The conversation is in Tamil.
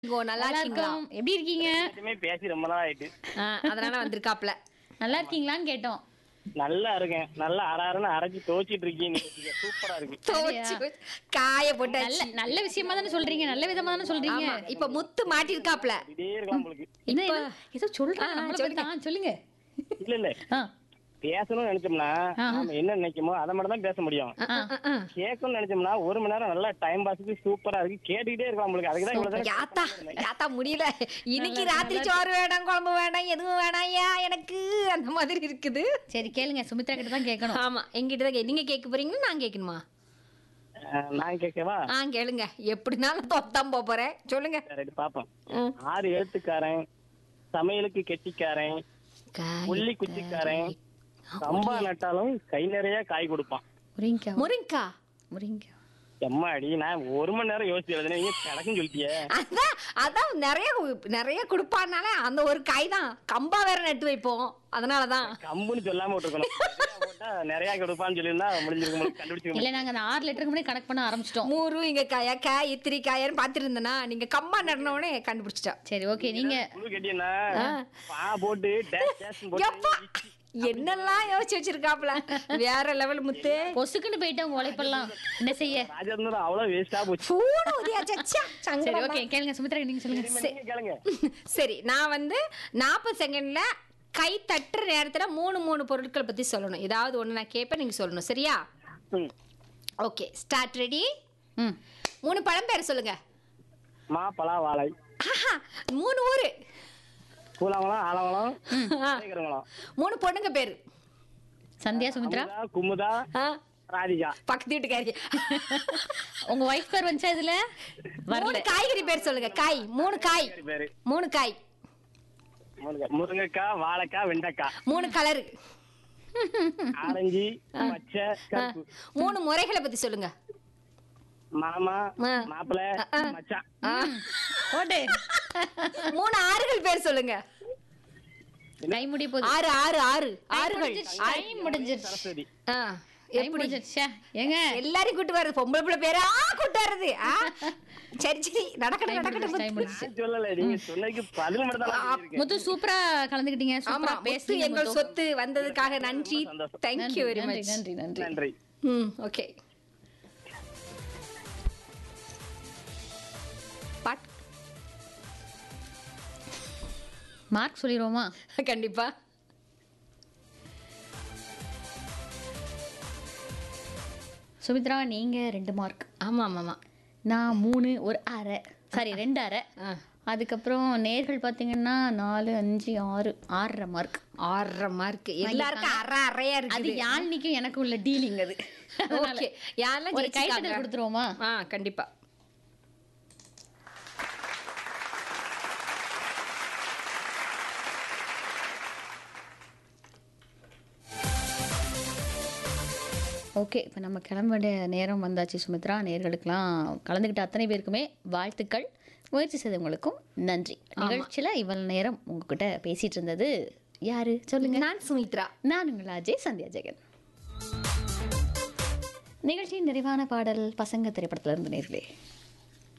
இங்கோ நல்லா நல்லா இருக்கீங்களா இருக்கோம் எப்படி இருக்கீங்க எல்லாத்தையுமே பேசி ரொம்ப நாள் ஆயிட்டு ஆ, அதனால வந்திருக்காப்ல நல்லா இருக்கீங்களான்னு கேட்டோம் நல்லா இருக்கேன் நல்லா அரன்னு அரைச்சு துவச்சிட்டு இருக்கீங்க நீங்க சூப்பரா இருக்கு துவைச்சு காய நல்ல போட்டாச்சு நல்ல விஷயமா தானே சொல்றீங்க நல்ல விதமா தானே சொல்றீங்க ஆமா இப்ப முத்து மாட்டிருக்காப்ல இதே இருக்கலாம் உங்களுக்கு என்ன ஏதோ- ஏதோ சொல்றாங்க ஆ, நம்மள சொல்லுங்க. பத்தி. ஆ, சொல்லுங்க இல்ல இல்ல ஆ, பேசணும்னு நினைச்சோம்னா நம்ம என்ன நினைக்கமோ அதை மட்டும் தான் பேச முடியும் ஆ, ஆ, ஆ. கேட்கணும்னு நினைச்சோம்னா ஒரு மணி நேரம் நல்லா டைம் பாஸுக்கு சூப்பரா இருக்கு கேட்டுக்கிட்டே இருக்கலாம் உங்களுக்கு அதுக்கு தான் இவ்வளவு நேரம் யாத்தா யாத்தா முடியல இன்னைக்கு ராத்திரி சோறு வேண்டாம் குழம்பு வேண்டாம் எதுவும் வேணாம் ஐயா எனக்கு அந்த மாதிரி இருக்குது சரி கேளுங்க சுமித்ரா கிட்ட தான் கேட்கணும் ஆமா எங்கிட்ட தான் கே- நீங்க கேட்க போறீங்களா நான் கேட்கணுமா அஹ், நான் கேட்கவா ஆ கேளுங்க எப்படினாலும் தொத்தான் போப் போறேன் சொல்லுங்க சரி பாப்போம் ம். ஆறு எழுத்துக்காரன் சமையலுக்கு கெட்டிக்காரன் காய் புள்ளி குச்சிக்காரன் சம்பா நட்டாலும் கை நிறைய காய் கொடுப்பான் முருங்கா முருங்கா முருங்கா எம்மாடி நான் ஒரு மணி நேரம் யோசிச்சு எழுதுனேன் நீங்க கிடக்குன்னு சொல்லிட்டியே அதான் அதான் நிறைய கு- நிறைய கொடுப்பானால அந்த ஒரு காய் தான் கம்பா வேற நட்டு வைப்போம் அதனாலதான் கம்புன்னு சொல்லாம விட்டுருக்கணும் நிறைய போட்டா நிறைய கொடுப்பான்னு சொல்லியிருந்தா முடிஞ்சிருக்கும் உங்களுக்கு கண்டுபிடிச்சிருக்கும் இல்ல நாங்க அந்த ஆறு லிட்டருக்கு முன்னாடி கணக்கு பண்ண ஆரம்பிச்சிட்டோம் மூரு இங்க காயா காய் இத்திரி காயான்னு பாத்துட்டு இருந்தேனா நீங்க கம்பா நடனவனே கண்டுபிடிச்சிட்டா சரி ஓகே நீங்க குழு கட்டியனா பா போட்டு டேஷ் டேஷ் எப்பா போட்டு என்னெல்லாம் யோசிச்சு வச்சிருக்காப்ல வேற லெவல் முத்து பொசுக்குன்னு போயிட்டு உங்க உழைப்பெல்லாம் என்ன செய்ய ராஜேந்திரன் அவ்வளவு வேஸ்டா போச்சு சூடு உதியாச்சு ச்சே, சரி சங்கடமா. ஓகே கேளுங்க சுமித்ரா நீங்க சொல்லுங்க நீங்க கேளுங்க சரி நான் வந்து நாற்பது செகண்ட்ல கை தட்டுற நேரத்துல மூணு மூணு பொருட்களை பத்தி சொல்லணும் ஏதாவது ஒண்ணு நான் கேட்பேன் நீங்க சொல்லணும் சரியா ம். ஓகே ஸ்டார்ட் ரெடி ம் மூணு பழம் பேர் சொல்லுங்க மா பலா வாழை ஆஹா, மூணு ஊரு பூலாவளம் ஆலவளம் ஆ, சேகரவளம் மூணு பொண்ணுங்க பேரு சந்தியா சுமித்ரா அமுதா, குமுதா ஆ, ராதிகா பக்கத்து வீட்டுக்காரி உங்க ஒய்ஃப் பேர் வந்துச்சா இதுல மூணு வரல காய்கறி பேர் சொல்லுங்க காய் மூணு காய் சரி பேரு மூணு காய் முருங்கை- முருங்கைக்காய் வாழைக்காய் வெண்டைக்காய் மூணு கலரு ஆரஞ்சு பச்சை கருப்பு மூணு முறைகளை பத்தி சொல்லுங்க மாமா ஆ. மாப்பிள்ளை மச்சான் ஆ, போட்டு மூணு ஆறுகள் பேர் சொல்லுங்க கை முடி போகுது ஆறு ஆறு ஆறு ஆறுகள் டைம் முடிஞ்சிருச்சு சரஸ்வதி ஆ, டைம் எப்படி முடிஞ்சிருச்சா ஏங்க எல்லாரையும் கூட்டு வர்றது பொம்பளை பிள்ளை பேரா கூட்டு வர்றது ஆ? சரி சரி நடக்கட்டும் டைம் நடக்கட்டும் முடிஞ்சிருச்சு டைம் முடிஞ்சிருச்சு நான் சொல்லல நீங்க சொன்னதுக்கு பதில் மட்டும் தான் நான் சொல்லியிருக்கேன். முத்து சூப்பரா கலந்துக்கிட்டீங்க ஆமா சூப்பரா முத்து பேசுனீங்க எங்கள் முத்து. சொத்து வந்ததுக்காக நன்றி ரொம்ப சந்தோஷம். தேங்க்யூ வெரி நன்றி மச் நன்றி நன்றி நன்றி ம் ஓகே பாட் மார்க் சொல்லிடுவோமா கண்டிப்பா சுமித்ரா நீங்க ரெண்டு மார்க் ஆமா ஆமா ஆமா நான் மூணு ஒரு அரை சாரி ரெண்டு அரை ஆ. அதுக்கப்புறம் நேர்கள் பார்த்தீங்கன்னா நாலு அஞ்சு ஆறு ஆறரை மார்க் ஆறரை மார்க் எல்லாருக்கும் அரை அறையா அது இருக்குது யாழ்னிக்கும் எனக்கு உள்ள டீலிங் அது ஓகே யாரெல்லாம் ஒரு கைத்தட்டல் ஜெயிச்சிருக்காங்க கொடுத்துருவோமா ஆ கண்டிப்பா ஓகே இப்போ நம்ம கிளம்ப வேண்டிய நேரம் வந்தாச்சு சுமித்ரா நேர்களுக்கெல்லாம் கலந்துக்கிட்ட அத்தனை பேருக்குமே வாழ்த்துக்கள் முயற்சி செய்தவங்களுக்கும் நன்றி நிகழ்ச்சியில் இவ்வளவு நேரம் உங்ககிட்ட பேசிட்டு இருந்தது யாரு சொல்லுங்க நான் சுமித்ரா நான் உங்கள் அஜய் சந்தியா ஜெகன் நிகழ்ச்சியின் நிறைவான பாடல் பசங்க திரைப்படத்துல இருந்து நேர்களே